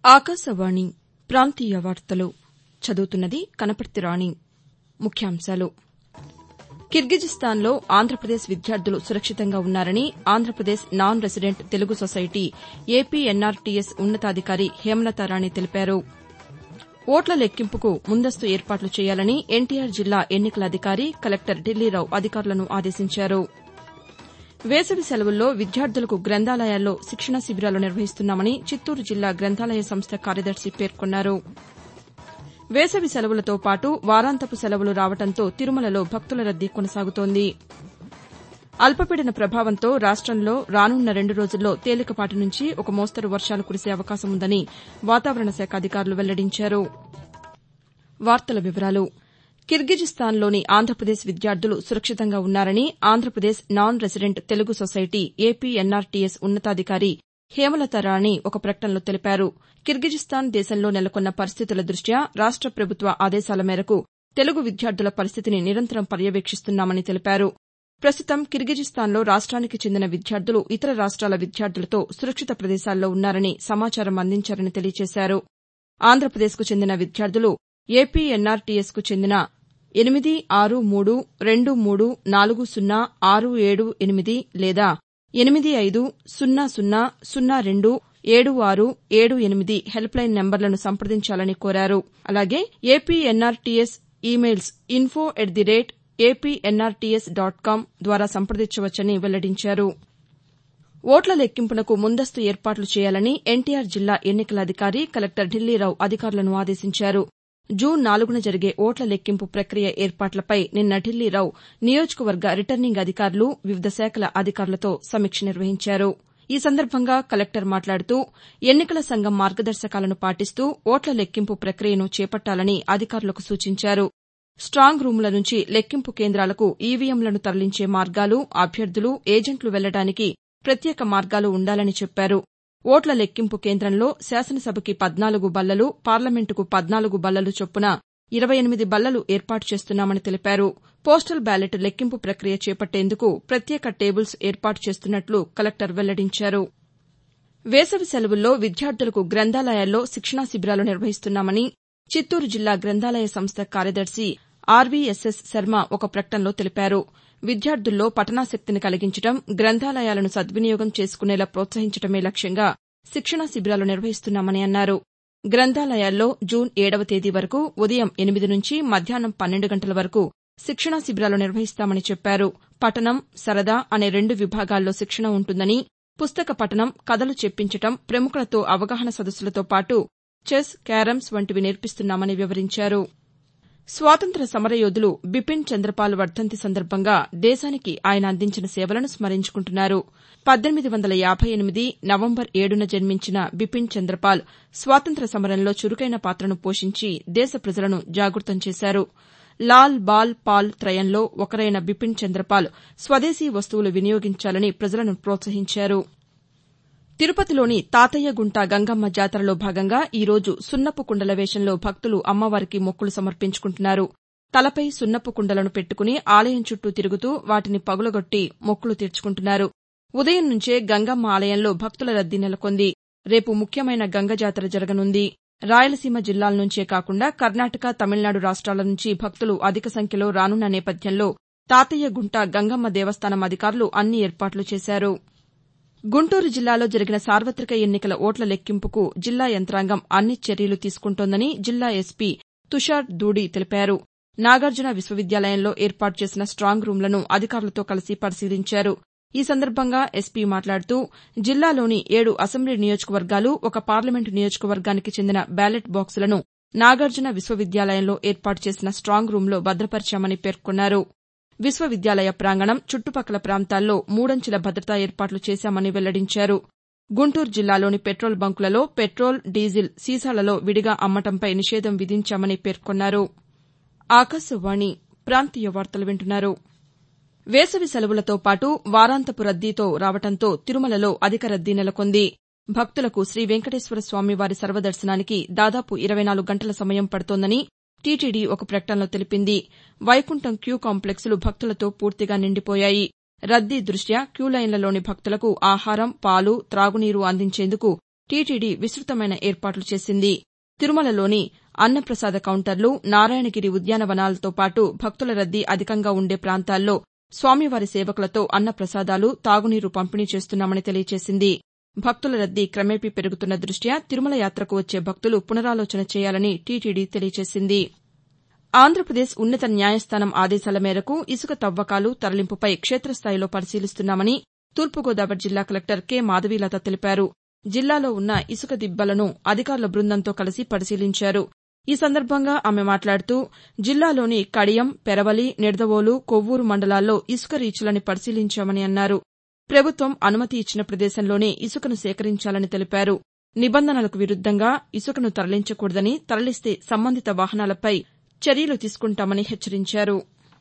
ఆకాశవాణి ప్రాంతీయ వార్తలు చదువుతున్నది కనపర్తి రాణి ముఖ్యాంశాలు కిర్గిజిస్తాన్లో ఆంధ్రప్రదేశ్ విద్యార్థులు సురక్షితంగా ఉన్నారని Andhra Pradesh non resident Telugu society APNRTS ఉన్నతాధికారి హేమలతారాణి తెలిపారు ఓట్ల లెక్కింపుకు ముందస్తు ఏర్పాట్లు చేయాలని ఎన్టీఆర్ జిల్లా ఎన్నికల అధికారి కలెక్టర్ ఢిల్లీరావు అధికారులను ఆదేశించారు వేసవి సెలవుల్లో విద్యార్థులకు గ్రంథాలయాల్లో శిక్షణ శిబిరాలు నిర్వహిస్తున్నామని చిత్తూరు జిల్లా గ్రంథాలయ సంస్థ కార్యదర్శి పేర్కొన్నారు వేసవి సెలవులతో పాటు వారాంతపు సెలవులు రావడంతో తిరుమలలో భక్తుల రద్దీ కొనసాగుతోంది అల్పపీడన ప్రభావంతో రాష్టంలో రానున్న రెండు రోజుల్లో తేలికపాటి నుంచి ఒక మోస్తరు వర్షాలు కురిసే అవకాశం ఉందని వాతావరణ శాఖ అధికారులు వెల్లడించారు కిర్గిజిస్తాన్లోని ఆంధ్రప్రదేశ్ విద్యార్థులు సురక్షితంగా ఉన్నారని Andhra Pradesh non resident Telugu society APNRTS ఉన్నతాధికారి హేమలతారాణి ఒక ప్రకటనలో తెలిపారు కిర్గిజిస్తాన్ దేశంలో నెలకొన్న పరిస్థితుల దృష్ట్యా రాష్ట ప్రభుత్వ ఆదేశాల మేరకు తెలుగు విద్యార్థుల పరిస్థితిని నిరంతరం పర్యవేక్షిస్తున్నామని తెలిపారు ప్రస్తుతం కిర్గిజిస్తాన్లో రాష్ట్రానికి చెందిన విద్యార్థులు ఇతర రాష్ట్రాల విద్యార్థులతో సురక్షిత ప్రదేశాల్లో ఉన్నారని సమాచారం అందించారని తెలియజేశారు ఆంధ్రప్రదేశ్కు చెందిన విద్యార్థులు ఏపీఎన్ఆర్టీఎస్కు చెందిన ఎనిమిది ఆరు మూడు రెండు మూడు నాలుగు సున్నా ఆరు ఏడు ఎనిమిది లేదా ఎనిమిది ఐదు సున్నా సున్నా సున్నా రెండు ఏడు ఆరు ఏడు ఎనిమిది హెల్ప్లైన్ నెంబర్లను సంప్రదించాలని కోరారు అలాగే APNRTS emails info at the rate APNRTS dot com ద్వారా సంప్రదించవచ్చని వెల్లడించారు ఓట్ల లెక్కింపునకు ముందస్తు ఏర్పాట్లు చేయాలని ఎన్టీఆర్ జిల్లా ఎన్నికల అధికారి కలెక్టర్ ఢిల్లీరావు అధికారులను ఆదేశించారు జూన్ నాలుగున జరిగే ఓట్ల లెక్కింపు ప్రక్రియ ఏర్పాట్లపై నిన్న ఢిల్లీరావు నియోజకవర్గ రిటర్నింగ్ అధికారులు వివిధ శాఖల అధికారులతో సమీక్ష నిర్వహించారు ఈ సందర్భంగా కలెక్టర్ మాట్లాడుతూ ఎన్నికల సంఘం మార్గదర్శకాలను పాటిస్తూ ఓట్ల లెక్కింపు ప్రక్రియను చేపట్టాలని అధికారులకు సూచించారు స్టాంగ్ రూంల నుంచి లెక్కింపు కేంద్రాలకు ఈవీఎంలను తరలించే మార్గాలు అభ్యర్థులు ఏజెంట్లు వెళ్లడానికి ప్రత్యేక మార్గాలు ఉండాలని చెప్పారు ఓట్ల లెక్కింపు కేంద్రంలో శాసనసభకి పద్నాలుగు బల్లలు పార్లమెంటుకు పద్నాలుగు బల్లలు చొప్పున ఇరవై ఎనిమిది బల్లలు ఏర్పాటు చేస్తున్నామని తెలిపారు పోస్టల్ బ్యాలెట్ లెక్కింపు ప్రక్రియ చేపట్టేందుకు ప్రత్యేక టేబుల్స్ ఏర్పాటు చేస్తున్నట్లు కలెక్టర్ వెల్లడించారు వేసవి సెలవుల్లో విద్యార్థులకు గ్రంథాలయాల్లో శిక్షణా శిబిరాలు నిర్వహిస్తున్నామని చిత్తూరు జిల్లా గ్రంథాలయ సంస్థ కార్యదర్శి ఆర్వీఎస్ఎస్ శర్మ ఒక ప్రకటనలో తెలిపారు విద్యార్థుల్లో పఠనాసక్తిని కలిగించడం గ్రంథాలయాలను సద్వినియోగం చేసుకునేలా ప్రోత్సహించడమే లక్ష్యంగా శిక్షణా శిబిరాలు నిర్వహిస్తున్నామని అన్నారు గ్రంథాలయాల్లో జూన్ ఏడవ తేదీ వరకు ఉదయం ఎనిమిది నుంచి మధ్యాహ్నం పన్నెండు గంటల వరకు శిక్షణా శిబిరాలు నిర్వహిస్తామని చెప్పారు పఠనం సరదా అనే రెండు విభాగాల్లో శిక్షణ ఉంటుందని పుస్తక పఠనం కథలు చెప్పించడం ప్రముఖులతో అవగాహన సదస్సులతో పాటు చెస్ క్యారమ్స్ వంటివి నేర్పిస్తున్నామని వివరించారు స్వాతంత్ర సమరయోధులు బిపిన్ చంద్రపాల్ వర్దంతి సందర్భంగా దేశానికి ఆయన అందించిన సేవలను స్మరించుకుంటున్నారు పద్దెనిమిది వందల యాబై ఎనిమిది నవంబర్ ఏడున జన్మించిన బిపిన్ చంద్రపాల్ స్వాతంత్ర సమరంలో చురుకైన పాత్రను పోషించి దేశ ప్రజలను జాగృతం చేశారు లాల్ బాల్ పాల్ త్రయంలో ఒకరైన బిపిన్ చంద్రపాల్ స్వదేశీ వస్తువులు వినియోగించాలని ప్రజలను ప్రోత్సహించారు తిరుపతిలోని తాతయ్యగుంట గంగమ్మ జాతరలో భాగంగా ఈ రోజు సున్నపు కుండల వేషంలో భక్తులు అమ్మవారికి మొక్కులు సమర్పించుకుంటున్నారు తలపై సున్నపు కుండలను పెట్టుకుని ఆలయం చుట్టూ తిరుగుతూ వాటిని పగులగొట్టి మొక్కులు తీర్చుకుంటున్నారు ఉదయం నుంచే గంగమ్మ ఆలయంలో భక్తుల రద్దీ నెలకొంది రేపు ముఖ్యమైన గంగ జాతర జరగనుంది రాయలసీమ జిల్లాల నుంచే కాకుండా కర్ణాటక తమిళనాడు రాష్ట్రాల నుంచి భక్తులు అధిక సంఖ్యలో రానున్న నేపథ్యంలో తాతయ్యగుంట గంగమ్మ దేవస్థానం అధికారులు అన్ని ఏర్పాట్లు చేశారు గుంటూరు జిల్లాలో జరిగిన సార్వతిక ఎన్నికల ఓట్ల లెక్కింపుకు జిల్లా యంత్రాంగం అన్ని చర్యలు తీసుకుంటోందని జిల్లా ఎస్పీ తుషార్ దూడి తెలిపారు నాగార్జున విశ్వవిద్యాలయంలో ఏర్పాటు చేసిన స్టాంగ్ రూంలను అధికారులతో కలిసి పరిశీలించారు ఈ సందర్భంగా ఎస్పీ మాట్లాడుతూ జిల్లాలోని ఏడు అసెంబ్లీ నియోజకవర్గాలు ఒక పార్లమెంటు నియోజకవర్గానికి చెందిన బ్యాలెట్ బాక్సులను నాగార్జున విశ్వవిద్యాలయంలో ఏర్పాటు చేసిన స్టాంగ్ రూంలో భద్రపరిచామని పేర్కొన్నారు విశ్వవిద్యాలయ ప్రాంగణం చుట్టుపక్కల ప్రాంతాల్లో మూడంచెల భద్రతా ఏర్పాట్లు చేశామని వెల్లడించారు గుంటూరు జిల్లాలోని పెట్రోల్ బంకులలో పెట్రోల్ డీజిల్ సీసాలలో విడిగా అమ్మటంపై నిషేధం విధించామని పేర్కొన్నారు ఆకాశవాణి ప్రాంతీయ వార్తలు వింటున్నారు వేసవి సెలవులతో పాటు వారాంతపు రద్దీతో రావడంతో తిరుమలలో అధిక రద్దీ నెలకొంది భక్తులకు శ్రీ వెంకటేశ్వర స్వామి వారి సర్వదర్శనానికి దాదాపు ఇరవై నాలుగు గంటల సమయం పడుతోందని టీటీడీ ఒక ప్రకటనలో తెలిపింది వైకుంఠం క్యూ కాంప్లెక్స్లు భక్తులతో పూర్తిగా నిండిపోయాయి రద్దీ దృష్ట్యా క్యూలైన్లలోని భక్తులకు ఆహారం పాలు తాగునీరు అందించేందుకు టీటీడీ విస్తృతమైన ఏర్పాట్లు చేసింది తిరుమలలోని అన్నప్రసాద కౌంటర్లు నారాయణగిరి ఉద్యానవనాలతో పాటు భక్తుల రద్దీ అధికంగా ఉండే ప్రాంతాల్లో స్వామివారి సేవకులతో అన్నప్రసాదాలు తాగునీరు పంపిణీ చేస్తున్నామని తెలియజేసింది భక్తుల రద్దీ క్రమేపీ పెరుగుతున్న దృష్ట్యా తిరుమల యాత్రకు వచ్చే భక్తులు పునరాలోచన చేయాలని టీటీడీ తెలియజేసింది ఆంధ్రప్రదేశ్ ఉన్నత న్యాయస్థానం ఆదేశాల మేరకు ఇసుక తవ్వకాలు తరలింపుపై క్షేతస్థాయిలో పరిశీలిస్తున్నామని తూర్పుగోదావరి జిల్లా కలెక్టర్ కె మాధవీలత తెలిపారు జిల్లాలో ఉన్న ఇసుక దిబ్బలను అధికారుల బృందంతో కలిసి పరిశీలించారు ఈ సందర్భంగా ఆమె మాట్లాడుతూ జిల్లాలోని కడియం పెరవలి నిడదవోలు కొవ్వూరు మండలాల్లో ఇసుక రీచ్లని పరిశీలించామని అన్నారు ప్రభుత్వం అనుమతి ఇచ్చిన ప్రదేశంలోనే ఇసుకను సేకరించాలని తెలిపారు నిబంధనలకు విరుద్దంగా ఇసుకను తరలించకూడదని తరలిస్తే సంబంధిత వాహనాలపై చర్యలు తీసుకుంటామని హెచ్చరించారు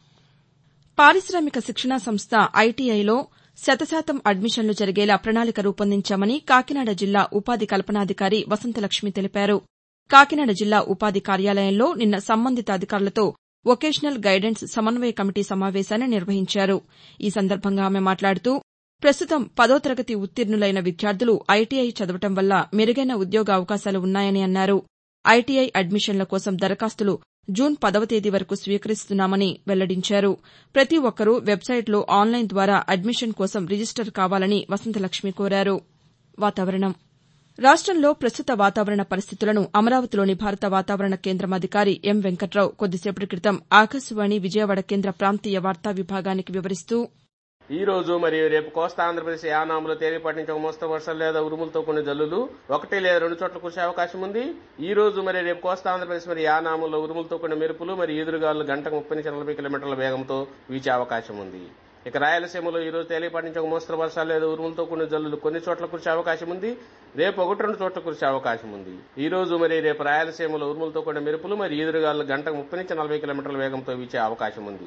పారిశామిక శిక్షణా సంస్థ ఐటీఐలో శతశాతం అడ్మిషన్లు జరిగేలా ప్రణాళిక రూపొందించామని కాకినాడ జిల్లా ఉపాధి కల్పనాధికారి వసంతలక్ష్మి తెలిపారు కాకినాడ జిల్లా ఉపాధి కార్యాలయంలో నిన్న సంబంధిత అధికారులతో వొకేషనల్ గైడెన్స్ సమన్వయ కమిటీ సమావేశాన్ని నిర్వహించారు ఈ సందర్భంగా ఆమె మాట్లాడుతూ ప్రస్తుతం పదో తరగతి ఉత్తీర్ణులైన విద్యార్థులు ఐటీఐ చదవడం వల్ల మెరుగైన ఉద్యోగ అవకాశాలు ఉన్నాయని అన్నారు ఐటీఐ అడ్మిషన్ల కోసం దరఖాస్తులు జూన్ పదవ తేదీ వరకు స్వీకరిస్తున్నామని వెల్లడించారు ప్రతి ఒక్కరూ వెబ్సైట్లో ఆన్లైన్ ద్వారా అడ్మిషన్ కోసం రిజిస్టర్ కావాలని వసంతలక్ష్మి కోరారు వాతావరణం రాష్టంలో ప్రస్తుత వాతావరణ పరిస్థితులను అమరావతిలోని భారత వాతావరణ కేంద్రం అధికారి ఎం వెంకట్రావు కొద్దిసేపటి క్రితం ఆకాశవాణి విజయవాడ కేంద్ర ప్రాంతీయ వార్తా విభాగానికి వివరిస్తూ ఈ రోజు మరియు రేపు కోస్తా ఆంధ్రప్రదేశ్ యానాములో తేలిపాటి నుంచి ఒక మోస్తరు వర్షాలు లేదా ఉరుములతో కొన్ని జల్లులు ఒకటి లేదా రెండు చోట్ల కురిసే అవకాశం ఉంది ఈ రోజు మరియు రేపు కోస్తా ఆంధ్రప్రదేశ్ మరియు యానాములో ఉరుములతో కొన్ని మెరుపులు మరియు ఎదురుగాలు గంటకు ముప్పై నుంచి నలభై కిలోమీటర్ల వేగంతో వీచే అవకాశం ఉంది ఇక రాయలసీమలో ఈ రోజు తేలిపాటి నుంచి ఒక మోస్తరు వర్షాలు లేదా ఉరుములతో కొన్ని జల్లులు కొన్ని చోట్ల కురిసే అవకాశం ఉంది రేపు ఒకటి రెండు చోట్ల కురిసే అవకాశం ఉంది ఈ రోజు మరియు రేపు రాయలసీమలో ఉరుములతో కొన్ని మెరుపులు మరియు ఎదురుగాలు గంటకు ముప్పై నుంచి నలభై కిలోమీటర్ల వేగంతో వీచే అవకాశం ఉంది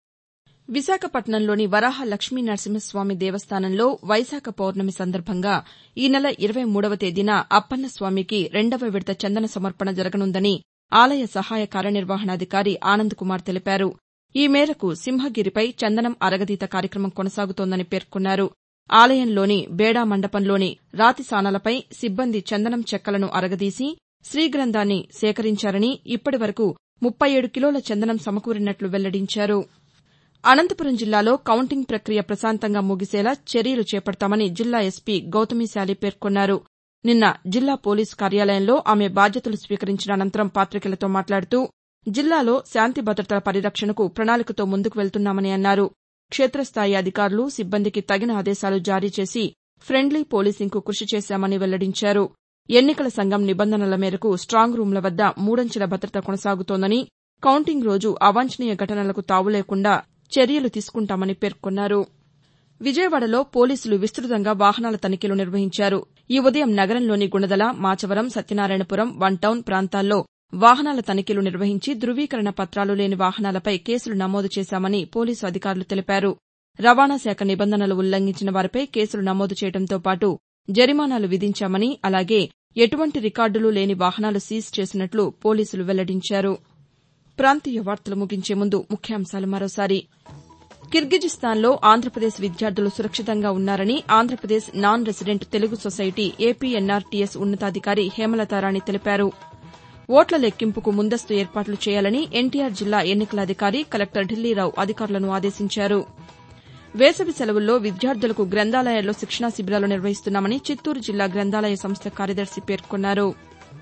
విశాఖపట్నంలోని వరాహ లక్ష్మీ నరసింహస్వామి దేవస్థానంలో వైశాఖ పౌర్ణమి సందర్భంగా ఈ నెల ఇరవై మూడవ తేదీన అప్పన్నస్వామికి రెండవ విడత చందన సమర్పణ జరగనుందని ఆలయ సహాయ కార్యనిర్వహణాధికారి ఆనంద్ కుమార్ తెలిపారు ఈ మేరకు సింహగిరిపై చందనం అరగదీత కార్యక్రమం కొనసాగుతోందని పేర్కొన్నారు ఆలయంలోని బేడా మండపంలోని రాతి సానలపై సిబ్బంది చందనం చెక్కలను అరగదీసి శ్రీగ్రంథాన్ని సేకరించారని ఇప్పటి వరకు ముప్పై ఏడు కిలోల చందనం సమకూరినట్లు వెల్లడించారు అనంతపురం జిల్లాలో కౌంటింగ్ ప్రక్రియ ప్రశాంతంగా ముగిసేలా చర్యలు చేపడతామని జిల్లా ఎస్పీ గౌతమిశాలి పేర్కొన్నారు నిన్న జిల్లా పోలీసు కార్యాలయంలో ఆమె బాధ్యతలు స్వీకరించిన అనంతరం పాతికేయులతో మాట్లాడుతూ జిల్లాలో శాంతి భద్రతల పరిరక్షణకు ప్రణాళికతో ముందుకు వెళ్తున్నామని అన్నారు క్షేతస్థాయి అధికారులు సిబ్బందికి తగిన ఆదేశాలు జారీ చేసి ఫ్రెండ్లీ పోలీసింగ్కు కృషి చేశామని వెల్లడించారు ఎన్నికల సంఘం నిబంధనల మేరకు స్టాంగ్ రూంల వద్ద మూడంచెల భద్రత కొనసాగుతోందని కౌంటింగ్ రోజు అవాంఛనీయ ఘటనలకు తావు లేకుండా చర్యలు తీసుకుంటామని పేర్కొన్నారు విజయవాడలో పోలీసులు విస్తృతంగా వాహనాల తనిఖీలు నిర్వహించారు ఈ ఉదయం నగరంలోని గుణదల మాచవరం సత్యనారాయణపురం వన్ టౌన్ ప్రాంతాల్లో వాహనాల తనిఖీలు నిర్వహించి ధృవీకరణ పత్రాలు లేని వాహనాలపై కేసులు నమోదు చేశామని పోలీసు అధికారులు తెలిపారు రవాణా శాఖ నిబంధనలు ఉల్లంఘించిన వారిపై కేసులు నమోదు చేయడంతో పాటు జరిమానాలు విధించామని అలాగే ఎటువంటి రికార్డులు లేని వాహనాలు సీజ్ చేసినట్లు పోలీసులు వెల్లడించారు ప్రాంతీయ వార్తలు ముగించే ముందు ముఖ్యాంశాలు మరోసారి కిర్గిజిస్తాన్లో ఆంధ్రప్రదేశ్ విద్యార్థులు సురక్షితంగా ఉన్నారని Andhra Pradesh non resident Telugu society APNRTS ఉన్నతాధికారి హేమలతారాణి తెలిపారు ఓట్ల లెక్కింపుకు ముందస్తు ఏర్పాట్లు చేయాలని ఎన్టీఆర్ జిల్లా ఎన్నికల అధికారి కలెక్టర్ ఢిల్లీరావు అధికారులను ఆదేశించారు వేసవి సెలవుల్లో విద్యార్థులకు గ్రంథాలయాల్లో శిక్షణా శిబిరాలు నిర్వహిస్తున్నామని చిత్తూరు జిల్లా గ్రంథాలయ సంస్థ కార్యదర్శి పేర్కొన్నారు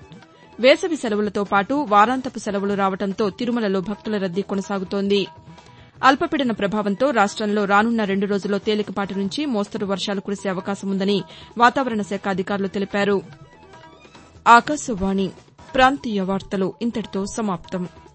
వేసవి సెలవులతో పాటు వారాంతపు సెలవులు రావడంతో తిరుమలలో భక్తుల రద్దీ కొనసాగుతోంది అల్పపీడన ప్రభావంతో రాష్టంలో రానున్న రెండు రోజుల్లో తేలికపాటి నుంచి మోస్తరు వర్షాలు కురిసే అవకాశం ఉందని వాతావరణ శాఖ అధికారులు తెలిపారు ఆకాశవాణి ప్రాంతీయ వార్తలు ఇంతటితో సమాప్తం